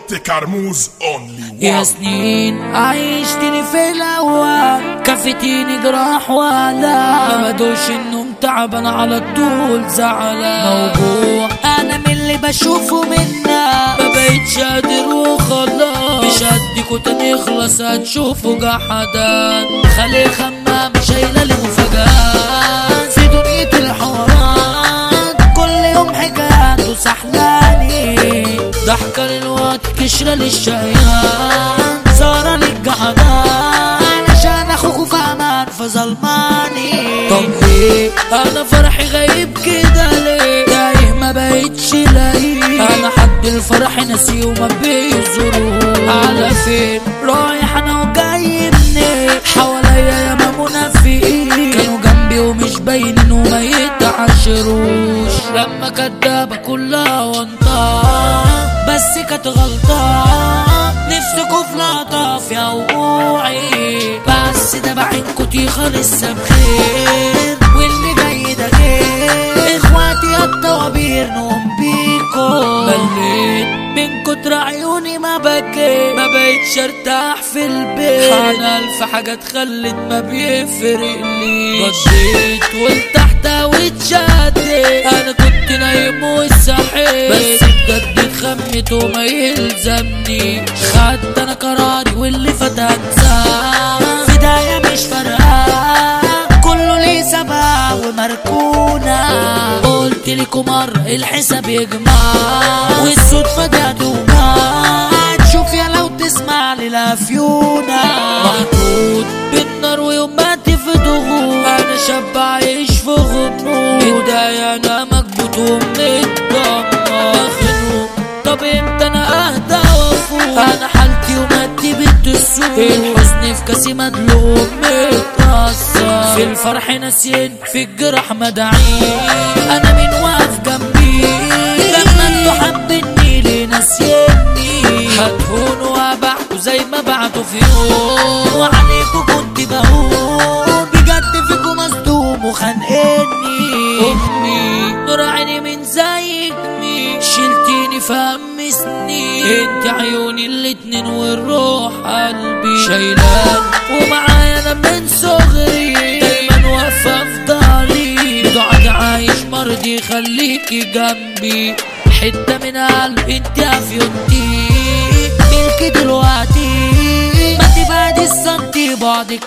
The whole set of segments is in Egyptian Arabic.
توتي كرموز اونلي يا وان سنين عيشتني في الاول كفتيني جراح ولا ما بدوش النوم تعبان على طول زعلان موجوع انا من اللي بشوفه منا ما بقتش قادر وخلاص مش هديكوا تاني يخلص هتشوفوا جحدان خلي خمام شايله لي مفاجآت في دنيا الحوارات كل يوم حكايات وسحلاني ضحكة للوقت كشرة للشيان زارة للجحدان عشان اخوكوا في امان فظلماني طب ايه انا فرحي غايب كده ليه تايه ما بقتش لاقيه انا حد الفرح ناسيه وما بيزوروه على فين رايح انا وجاي منين حواليا ياما منافقين كانوا جنبي ومش باينين وما يتعاشروش لما كدابة كلها وانطاه بس كانت غلطان نفسكوا في لطف يا وقوعي بس ده بعينكوا تيخة لسه بخير واللي جاي ده غير اخواتي يا الطوابير نوم بيكو مليت من كتر عيوني ما بكيت ما بقتش ارتاح في البيت انا الف حاجة اتخلت ما بيفرق لي رديت والتحت واتشدت انا كنت نايم وصحيت بس بجد اتخمت وما يلزمني خدت انا قراري واللي فات انساه بداية مش فارقة كله ليه سبب ومركونة قلت لكم مرة الحساب يجمع والصدفة دي هتوجع تشوف يا لو تسمع للافيونة محطوط بالنار ويوم ما في ضغوط انا شاب عايش في غموض بداية انا مكبوت ومتدمر مخنوق طب امتى انا اهدى وافوق انا حالتي ومادي بنت السوق الحزن في كاسي مدلوق متأثر في الفرح ناسين في الجرح مدعين انا مين واقف جنبي لما انتوا حابيني ليه ناسيني هتهون وابعتوا زي ما بعتوا في يوم وعليكوا كنت بهون بجد فيكوا مصدوم وخانقني امي نور عيني من زيك مين شلتيني في هم سنين انت عيوني الاتنين والروح قلبي شايلان ومعايا انا من صغري دايما واقفه في ضهري بدعك عايش مرضي خليكي جنبي حته من قلبي انت عفيونتي ملكي دلوقتي ما تبعدي السنتي بعدك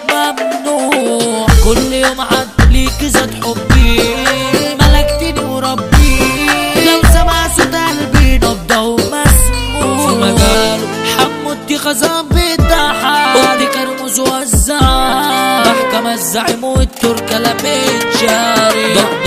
ممنوع كل يوم عد ليكي زاد حبي ملكتني وربي لو سمع صوت قلبي نبضة ومسموع في مجاله حمودي خزان بالضحك قلت كرموز وزع محكمة الزعيم والتركة لميت جاري